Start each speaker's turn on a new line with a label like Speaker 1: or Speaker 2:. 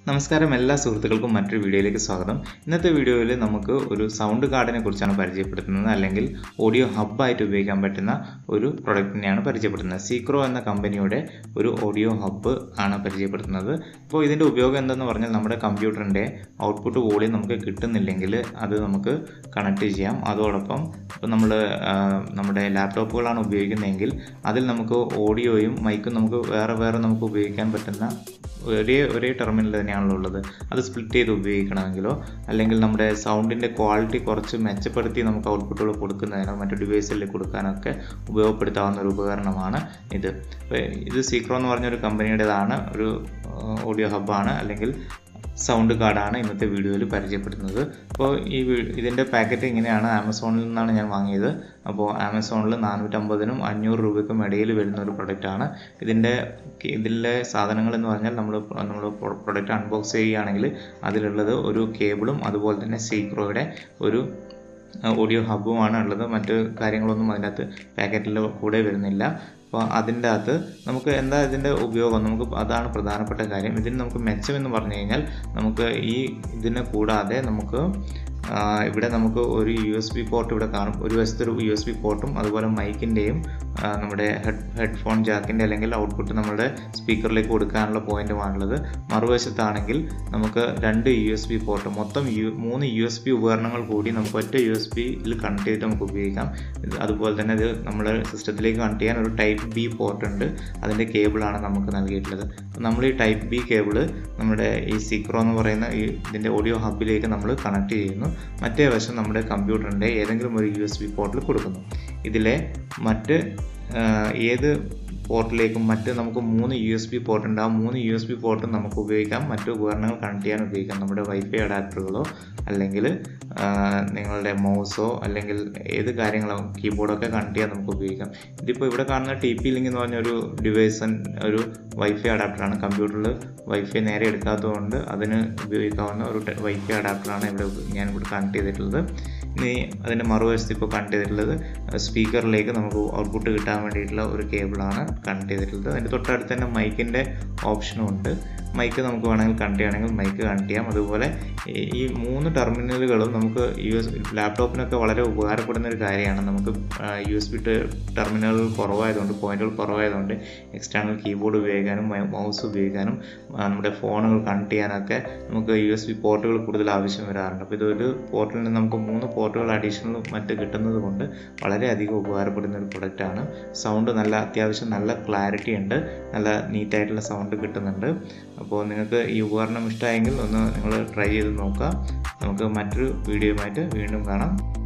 Speaker 1: നമസ്കാരം എല്ലാ സുഹൃത്തുക്കൾക്കും മറ്റൊരു വീഡിയോയിലേക്ക് സ്വാഗതം ഇന്നത്തെ വീഡിയോയിൽ നമുക്ക് ഒരു സൗണ്ട് കാർഡിനെ കുറിച്ചാണ് പരിചയപ്പെടുത്തുന്നത് അല്ലെങ്കിൽ ഓഡിയോ ഹബ്ബായിട്ട് ഉപയോഗിക്കാൻ പറ്റുന്ന ഒരു പ്രൊഡക്റ്റിനെയാണ് പരിചയപ്പെടുത്തുന്നത് സീക്രോ എന്ന കമ്പനിയുടെ ഒരു ഓഡിയോ ഹബ്ബ് ആണ് പരിചയപ്പെടുത്തുന്നത് അപ്പോൾ ഇതിൻ്റെ ഉപയോഗം എന്തെന്ന് പറഞ്ഞാൽ നമ്മുടെ കമ്പ്യൂട്ടറിൻ്റെ ഔട്ട്പുട്ട് വോളിയം നമുക്ക് കിട്ടുന്നില്ലെങ്കിൽ അത് നമുക്ക് കണക്ട് ചെയ്യാം അതോടൊപ്പം ഇപ്പോൾ നമ്മൾ നമ്മുടെ ലാപ്ടോപ്പുകളാണ് ഉപയോഗിക്കുന്നതെങ്കിൽ അതിൽ നമുക്ക് ഓഡിയോയും മൈക്കും നമുക്ക് വേറെ വേറെ നമുക്ക് ഉപയോഗിക്കാൻ പറ്റുന്ന ഒരേ ഒരേ ടെർമിനൽ തന്നെയാണല്ലോ ഉള്ളത് അത് സ്പ്ലിറ്റ് ചെയ്ത് ഉപയോഗിക്കണമെങ്കിലോ അല്ലെങ്കിൽ നമ്മുടെ സൗണ്ടിൻ്റെ ക്വാളിറ്റി കുറച്ച് മെച്ചപ്പെടുത്തി നമുക്ക് ഔട്ട്പുട്ടുകൾ കൊടുക്കുന്നതിനോ മറ്റു ഡിവൈസിൽ കൊടുക്കാനൊക്കെ ഉപയോഗപ്പെടുത്താവുന്ന ഒരു ഉപകരണമാണ് ഇത് അപ്പോൾ ഇത് സീക്രോ എന്ന് പറഞ്ഞൊരു കമ്പനിയുടേതാണ് ഒരു ഓഡിയോ ഹബ്ബാണ് അല്ലെങ്കിൽ സൗണ്ട് കാർഡാണ് ഇന്നത്തെ വീഡിയോയിൽ പരിചയപ്പെടുത്തുന്നത് അപ്പോൾ ഈ ഇതിൻ്റെ പാക്കറ്റ് ഇങ്ങനെയാണ് ആമസോണിൽ നിന്നാണ് ഞാൻ വാങ്ങിയത് അപ്പോൾ ആമസോണിൽ നാനൂറ്റമ്പതിനും അഞ്ഞൂറ് രൂപയ്ക്കും ഇടയിൽ വരുന്ന ഒരു പ്രൊഡക്റ്റാണ് ഇതിൻ്റെ ഇതിലെ സാധനങ്ങൾ എന്ന് പറഞ്ഞാൽ നമ്മൾ നമ്മൾ പ്രൊഡക്റ്റ് അൺബോക്സ് ചെയ്യുകയാണെങ്കിൽ അതിലുള്ളത് ഒരു കേബിളും അതുപോലെ തന്നെ സീക്രോയുടെ ഒരു ഓഡിയോ ഹബ്ബുമാണ് ഉള്ളത് മറ്റ് കാര്യങ്ങളൊന്നും അതിനകത്ത് പാക്കറ്റിൽ കൂടെ വരുന്നില്ല അപ്പോൾ അതിൻ്റെ അകത്ത് നമുക്ക് എന്താ ഇതിൻ്റെ ഉപയോഗം നമുക്ക് അതാണ് പ്രധാനപ്പെട്ട കാര്യം ഇതിന് നമുക്ക് മെച്ചമെന്ന് പറഞ്ഞു കഴിഞ്ഞാൽ നമുക്ക് ഈ ഇതിനെ കൂടാതെ നമുക്ക് ഇവിടെ നമുക്ക് ഒരു യു എസ് ബി പോർട്ട് ഇവിടെ കാണും ഒരു വശത്ത് ഒരു യു എസ് ബി പോർട്ടും അതുപോലെ മൈക്കിൻ്റെയും നമ്മുടെ ഹെഡ് ഹെഡ്ഫോൺ ജാക്കിൻ്റെ അല്ലെങ്കിൽ ഔട്ട്പുട്ട് നമ്മുടെ സ്പീക്കറിലേക്ക് കൊടുക്കാനുള്ള പോയിന്റുമാണുള്ളത് മറുവശത്താണെങ്കിൽ നമുക്ക് രണ്ട് യു എസ് ബി പോർട്ട് മൊത്തം യു മൂന്ന് യു എസ് ബി ഉപകരണങ്ങൾ കൂടി നമുക്ക് ഒറ്റ യു എസ് ബിയിൽ കണക്ട് ചെയ്തിട്ട് നമുക്ക് ഉപയോഗിക്കാം അതുപോലെ തന്നെ ഇത് നമ്മുടെ സിസ്റ്റത്തിലേക്ക് കണക്ട് ചെയ്യാൻ ഒരു ടൈപ്പ് ബി പോർട്ട് ഉണ്ട് അതിൻ്റെ കേബിളാണ് നമുക്ക് നൽകിയിട്ടുള്ളത് നമ്മൾ ഈ ടൈപ്പ് ബി കേബിള് നമ്മുടെ ഈ സീക്രോ എന്ന് പറയുന്ന ഈ ഇതിൻ്റെ ഓഡിയോ ഹബിലേക്ക് നമ്മൾ കണക്ട് ചെയ്യുന്നു മറ്റേ വശം നമ്മുടെ കമ്പ്യൂട്ടറിൻ്റെ ഏതെങ്കിലും ഒരു യു എസ് ബി പോർട്ടിൽ കൊടുക്കുന്നു ഇതിലെ മറ്റ് ഏത് പോർട്ടിലേക്കും മറ്റ് നമുക്ക് മൂന്ന് യു എസ് ബി പോർട്ട് ഉണ്ട് ആ മൂന്ന് യു എസ് ബി പോർട്ടും നമുക്ക് ഉപയോഗിക്കാം മറ്റു ഉപകരണങ്ങൾ കണക്ട് ചെയ്യാൻ ഉപയോഗിക്കാം നമ്മുടെ വൈഫൈ അഡാപ്റ്ററുകളോ അല്ലെങ്കിൽ നിങ്ങളുടെ മൗസോ അല്ലെങ്കിൽ ഏത് കാര്യങ്ങളോ കീബോർഡൊക്കെ കണക്ട് ചെയ്യാൻ നമുക്ക് ഉപയോഗിക്കാം ഇതിപ്പോൾ ഇവിടെ കാണുന്ന ടി പി ലിങ്ക് എന്ന് പറഞ്ഞ ഒരു ഡിവൈസ് ഒരു വൈഫൈ അഡാപ്റ്ററാണ് കമ്പ്യൂട്ടറിൽ വൈഫൈ നേരെ എടുക്കാത്തതുകൊണ്ട് അതിന് ഉപയോഗിക്കാവുന്ന ഒരു വൈഫൈ അഡാപ്റ്ററാണ് ഇവിടെ ഞാൻ ഇവിടെ കണക്ട് ചെയ്തിട്ടുള്ളത് ഇനി അതിൻ്റെ മറുവശത്ത് ഇപ്പോൾ കണക്ട് ചെയ്തിട്ടുള്ളത് സ്പീക്കറിലേക്ക് നമുക്ക് ഔട്ട്പുട്ട് കിട്ടാൻ വേണ്ടിയിട്ടുള്ള ഒരു കേബിളാണ് കണക്ട് ചെയ്തിട്ടുള്ളത് അതിൻ്റെ തൊട്ടടുത്ത് തന്നെ മൈക്കിൻ്റെ ഓപ്ഷനും ഉണ്ട് മൈക്ക് നമുക്ക് വേണമെങ്കിൽ കണക്ട് ചെയ്യണമെങ്കിൽ മൈക്ക് കണക്ട് ചെയ്യാം അതുപോലെ ഈ മൂന്ന് ടെർമിനലുകളും നമുക്ക് യു എസ് ലാപ്ടോപ്പിനൊക്കെ വളരെ ഉപകാരപ്പെടുന്ന ഒരു കാര്യമാണ് നമുക്ക് യു എസ് ബി ടെർമിനലുകൾ കുറവായതുകൊണ്ട് പോയിന്റുകൾ കുറവായതുകൊണ്ട് എക്സ്റ്റേണൽ കീബോർഡ് ഉപയോഗിക്കാനും മൗസ് ഉപയോഗിക്കാനും നമ്മുടെ ഫോണുകൾ കണക്ട് ചെയ്യാനൊക്കെ നമുക്ക് യു എസ് ബി പോർട്ടുകൾ കൂടുതൽ ആവശ്യം വരാറുണ്ട് അപ്പോൾ ഇതൊരു പോർട്ടിൽ നിന്ന് നമുക്ക് മൂന്ന് പോർട്ടുകൾ അഡീഷണൽ മറ്റ് കിട്ടുന്നത് കൊണ്ട് വളരെയധികം ഉപകാരപ്പെടുന്ന ഒരു പ്രൊഡക്റ്റാണ് സൗണ്ട് നല്ല അത്യാവശ്യം നല്ല ക്ലാരിറ്റി ഉണ്ട് നല്ല നീറ്റായിട്ടുള്ള സൗണ്ട് കിട്ടുന്നുണ്ട് അപ്പോൾ നിങ്ങൾക്ക് ഈ ഉപകരണം ഇഷ്ടമായെങ്കിൽ ഒന്ന് നിങ്ങൾ ട്രൈ ചെയ്ത് നോക്കുക നമുക്ക് മറ്റൊരു വീഡിയോയുമായിട്ട് വീണ്ടും കാണാം